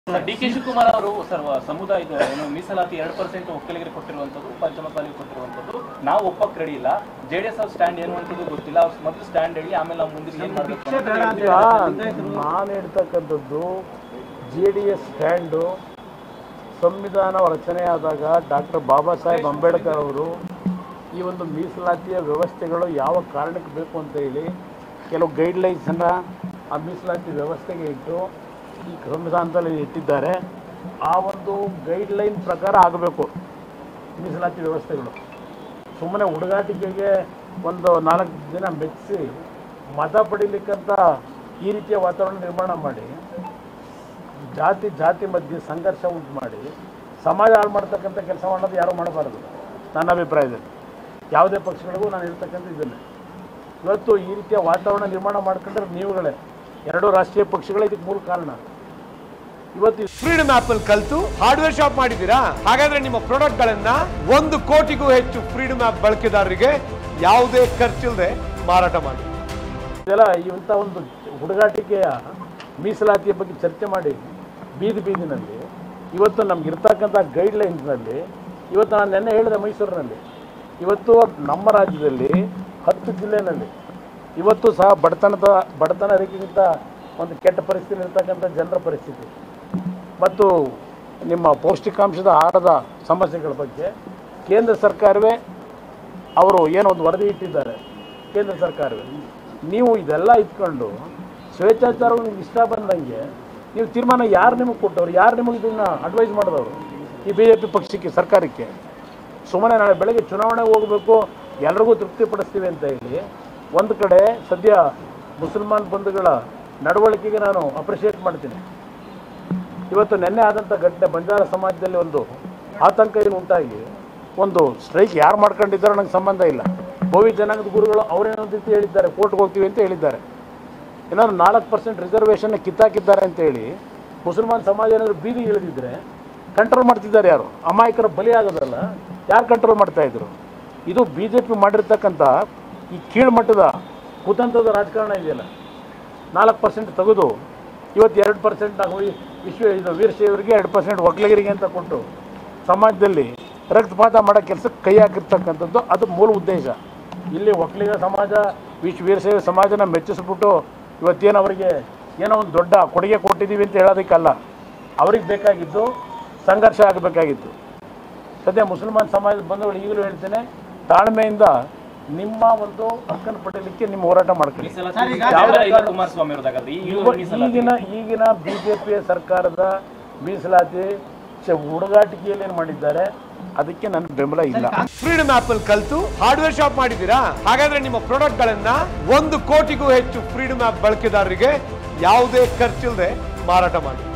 D K Shivakumar ಅವರು sir ಸಮುದಾಯದ ಏನು ಮೀಸಲಾತಿ ಎರಡು ಪರ್ಸೆಂಟ್ ಒಕ್ಕಲಿಗರಿಗೆ ಕೊಟ್ಟಿರುವಂಥದ್ದು ಪಂಚಮಸಾಲಿಗೆ ಕೊಟ್ಟಿರುವಂಥದ್ದು ನಾವು ಒಪ್ಪಕ್ಕೆ ರೆಡಿ ಇಲ್ಲ ಜೆ ಡಿ ಎಸ್ ಅವ್ರ ಸ್ಟ್ಯಾಂಡ್ ಏನು ಅಂತದ್ದು ಗೊತ್ತಿಲ್ಲ ಅವ್ರು ಮೊದಲು ಸ್ಟ್ಯಾಂಡ್ ಹೇಳಿ ಆಮೇಲೆ ನಾವು ಮುಂದಿನ ಏನ್ ಮಾಡ್ಬೇಕು ಅಂತ ಈಗ ನಾನು ಹೇಳ್ತಕ್ಕಂಥದ್ದು ಜೆ ಡಿ ಎಸ್ ಸ್ಟ್ಯಾಂಡು ಸಂವಿಧಾನ ರಚನೆಯಾದಾಗ ಡಾಕ್ಟರ್ ಬಾಬಾ ಸಾಹೇಬ್ ಅಂಬೇಡ್ಕರ್ ಅವರು ಈ ಒಂದು ಮೀಸಲಾತಿಯ ವ್ಯವಸ್ಥೆಗಳು ಯಾವ ಕಾರಣಕ್ಕೆ ಬೇಕು ಅಂತ ಹೇಳಿ ಕೆಲವು ಗೈಡ್ಲೈನ್ಸನ್ನು ಆ ಮೀಸಲಾತಿ ವ್ಯವಸ್ಥೆಗೆ ಇಟ್ಟು ಈ ಸಂವಿಧಾನದಲ್ಲಿ ಇಟ್ಟಿದ್ದಾರೆ ಆ ಒಂದು ಗೈಡ್ಲೈನ್ ಪ್ರಕಾರ ಆಗಬೇಕು ಮೀಸಲಾತಿ ವ್ಯವಸ್ಥೆಗಳು ಸುಮ್ಮನೆ ಹುಡುಗಾಟಿಕೆಗೆ ಒಂದು ನಾಲ್ಕು ದಿನ ಮೆಚ್ಚಿಸಿ ಮತ ಪಡಿಲಿಕ್ಕಂತ ಈ ರೀತಿಯ ವಾತಾವರಣ ನಿರ್ಮಾಣ ಮಾಡಿ ಜಾತಿ ಜಾತಿ ಮಧ್ಯೆ ಸಂಘರ್ಷ ಉಂಟು ಮಾಡಿ ಸಮಾಜ ಹಾಳು ಮಾಡ್ತಕ್ಕಂಥ ಕೆಲಸ ಮಾಡೋದು ಯಾರೂ ಮಾಡಬಾರದು ನನ್ನ ಅಭಿಪ್ರಾಯದಲ್ಲಿ ಯಾವುದೇ ಪಕ್ಷಗಳಿಗೂ ನಾನು ಹೇಳ್ತಕ್ಕಂಥ ಇದನ್ನೇ ಇವತ್ತು ಈ ರೀತಿಯ ವಾತಾವರಣ ನಿರ್ಮಾಣ ಮಾಡ್ಕೊಂಡ್ರೆ ನೀವುಗಳೇ ಎರಡು ರಾಷ್ಟ್ರೀಯ ಪಕ್ಷಗಳೇ ಇದಕ್ಕೆ ಮೂಲ ಕಾರಣ ಇವತ್ತು ಫ್ರೀಡಮ್ ಆಪ್ ಅಲ್ಲಿ ಕಲ್ತು ಹಾರ್ಡ್ವೇರ್ ಶಾಪ್ ಮಾಡಿದ್ದೀರಾ ಹಾಗಾದ್ರೆ ನಿಮ್ಮ ಪ್ರಾಡಕ್ಟ್ ಗಳನ್ನ ಒಂದು ಕೋಟಿಗೂ ಹೆಚ್ಚು ಫ್ರೀಡಮ್ ಆಪ್ ಬಳಕೆದಾರರಿಗೆ ಯಾವುದೇ ಖರ್ಚಿಲ್ಲದೆ ಮಾರಾಟ ಮಾಡಿ ಇದೆಲ್ಲ ಇಂಥ ಒಂದು ಹುಡುಗಾಟಿಕೆಯ ಮೀಸಲಾತಿಯ ಬಗ್ಗೆ ಚರ್ಚೆ ಮಾಡಿ ಬೀದಿ ಬೀದಿನಲ್ಲಿ ಇವತ್ತು ನಮ್ಗೆ ಇರ್ತಕ್ಕಂಥ ಗೈಡ್ಲೈನ್ಸ್ನಲ್ಲಿ ಇವತ್ತು ನಾನು ನೆನ್ನೆ ಹೇಳಿದೆ ಮೈಸೂರಿನಲ್ಲಿ ಇವತ್ತು ನಮ್ಮ ರಾಜ್ಯದಲ್ಲಿ ಹತ್ತು ಜಿಲ್ಲೆಯಲ್ಲಿ ಇವತ್ತು ಸಹ ಬಡತನದ ಬಡತನ ರೇಖೆಗಿಂತ ಒಂದು ಕೆಟ್ಟ ಪರಿಸ್ಥಿತಿ ಇರ್ತಕ್ಕಂಥ ಜನರ ಪರಿಸ್ಥಿತಿ ಮತ್ತು ನಿಮ್ಮ ಪೌಷ್ಟಿಕಾಂಶದ ಆಹಾರದ ಸಮಸ್ಯೆಗಳ ಬಗ್ಗೆ ಕೇಂದ್ರ ಸರ್ಕಾರವೇ ಅವರು ಏನೋ ಒಂದು ವರದಿ ಇಟ್ಟಿದ್ದಾರೆ ಕೇಂದ್ರ ಸರ್ಕಾರವೇ ನೀವು ಇದೆಲ್ಲ ಇಟ್ಕೊಂಡು ಸ್ವೇಚ್ಛಾಚಾರವು ನಿಮ್ಗೆ ಇಷ್ಟ ಬಂದಂಗೆ ನೀವು ತೀರ್ಮಾನ ಯಾರು ನಿಮಗೆ ಕೊಟ್ಟವ್ರು ಯಾರು ನಿಮಗೆ ಇದನ್ನು ಅಡ್ವೈಸ್ ಮಾಡಿದವರು ಈ ಬಿ ಜೆ ಪಿ ಪಕ್ಷಕ್ಕೆ ಸರ್ಕಾರಕ್ಕೆ ಸುಮ್ಮನೆ ನಾಳೆ ಬೆಳಗ್ಗೆ ಚುನಾವಣೆಗೆ ಹೋಗಬೇಕು ಎಲ್ರಿಗೂ ತೃಪ್ತಿಪಡಿಸ್ತೀವಿ ಅಂತ ಹೇಳಿ ಒಂದು ಕಡೆ ಸದ್ಯ ಮುಸಲ್ಮಾನ್ ಬಂಧುಗಳ ನಡವಳಿಕೆಗೆ ನಾನು ಅಪ್ರಿಷಿಯೇಟ್ ಮಾಡ್ತೀನಿ ಇವತ್ತು ನಿನ್ನೆ ಆದಂಥ ಘಟನೆ ಬಂಜಾರ ಸಮಾಜದಲ್ಲಿ ಒಂದು ಆತಂಕ ಏನು ಉಂಟಾಗಿ ಒಂದು ಸ್ಟ್ರೈಕ್ ಯಾರು ಮಾಡ್ಕೊಂಡಿದ್ದಾರೋ ನಂಗೆ ಸಂಬಂಧ ಇಲ್ಲ ಭೋವಿ ಜನಾಂಗದ ಗುರುಗಳು ಅವರೇನೋ ರೀತಿ ಹೇಳಿದ್ದಾರೆ ಕೋರ್ಟ್ಗೆ ಹೋಗ್ತೀವಿ ಅಂತ ಹೇಳಿದ್ದಾರೆ ಏನಾದ್ರು ನಾಲ್ಕು ಪರ್ಸೆಂಟ್ ರಿಸರ್ವೇಷನ್ನ ಕಿತ್ತಾಕಿದ್ದಾರೆ ಅಂತ ಹೇಳಿ ಮುಸಲ್ಮಾನ್ ಸಮಾಜ ಏನಾದರೂ ಬೀದಿಗೆ ಇಳಿದಿದ್ರೆ ಕಂಟ್ರೋಲ್ ಮಾಡ್ತಿದ್ದಾರೆ ಯಾರು ಅಮಾಯಕರ ಬಲಿ ಆಗೋದಲ್ಲ ಯಾರು ಕಂಟ್ರೋಲ್ ಮಾಡ್ತಾ ಇದ್ರು ಇದು ಬಿ ಜೆ ಪಿ ಮಾಡಿರ್ತಕ್ಕಂಥ ಈ ಕೀಳ್ಮಟ್ಟದ ಕುತಂತ್ರದ ರಾಜಕಾರಣ ಇದೆಯಲ್ಲ ನಾಲ್ಕು ಪರ್ಸೆಂಟ್ ತೆಗೆದು ಇವತ್ತು ಎರಡು ಪರ್ಸೆಂಟ್ ನಾವು ಈ ವಿಶ್ವ ಇದು ವೀರಶೈವರಿಗೆ ಎರಡು ಪರ್ಸೆಂಟ್ ಒಕ್ಕಲಿಗರಿಗೆ ಅಂತ ಕೊಟ್ಟು ಸಮಾಜದಲ್ಲಿ ರಕ್ತಪಾತ ಮಾಡೋ ಕೆಲಸಕ್ಕೆ ಕೈ ಹಾಕಿರ್ತಕ್ಕಂಥದ್ದು ಅದು ಮೂಲ ಉದ್ದೇಶ ಇಲ್ಲಿ ಒಕ್ಕಲಿಗ ಸಮಾಜ ವಿಶ್ವ ವೀರಶೈವ ಸಮಾಜನ ಮೆಚ್ಚಿಸ್ಬಿಟ್ಟು ಇವತ್ತೇನು ಅವರಿಗೆ ಏನೋ ಒಂದು ದೊಡ್ಡ ಕೊಡುಗೆ ಕೊಟ್ಟಿದ್ದೀವಿ ಅಂತ ಹೇಳೋದಕ್ಕಲ್ಲ ಅವ್ರಿಗೆ ಬೇಕಾಗಿದ್ದು ಸಂಘರ್ಷ ಆಗಬೇಕಾಗಿತ್ತು ಸದ್ಯ ಮುಸಲ್ಮಾನ್ ಸಮಾಜದ ಬಂಧುಗಳು ಈಗಲೂ ಹೇಳ್ತೇನೆ ತಾಳ್ಮೆಯಿಂದ ನಿಮ್ಮ ಒಂದು ಹಕ್ಕನ್ನು ಪಡೆಯಲಿಕ್ಕೆ ನಿಮ್ಮ ಹೋರಾಟ ಮಾಡ್ಕೊಳ್ಳಿ ಮೀಸಲಾತಿ ಯಾವುದೇ ಇಲ್ಲ ಕಾರಣ- ಕುಮಾರಸ್ವಾಮಿ ಅವ್ರದ್ದಾಗತ್ತೆ ಈಗ ಇವ- ಮೀಸಲಾತಿ ಈಗಿನ ಈಗಿನ ಬಿ ಜೆ ಪಿಯ ಸರ್ಕಾರದ ಮೀಸಲಾತಿ ಚ- ಹುಡುಗಾಟಿಕೆಯಲ್ಲಿ ಏನು ಮಾಡಿದ್ದಾರೆ ಅದಕ್ಕೆ ನನ್ನ ಬೆಂಬಲ ಇಲ್ಲ ಫ್ರೀಡಮ್ ಆಪ್ ಅಲ್ಲಿ ಕಲ್ತು ಹಾರ್ಡ್ವೇರ್ ಶಾಪ್ ಮಾಡಿದ್ದೀರಾ ಹಾಗಾದ್ರೆ ನಿಮ್ಮ ಪ್ರಾಡಕ್ಟ್ ಗಳನ್ನ ಒಂದು ಕೋಟಿಗೂ ಹೆಚ್ಚು ಫ್ರೀಡಮ್ ಆಪ್ ಬಳಕೆದಾರರಿಗೆ ಯಾವುದೇ ಖರ್ಚಿಲ್ಲದೆ ಮಾರಾಟ ಮಾಡಿ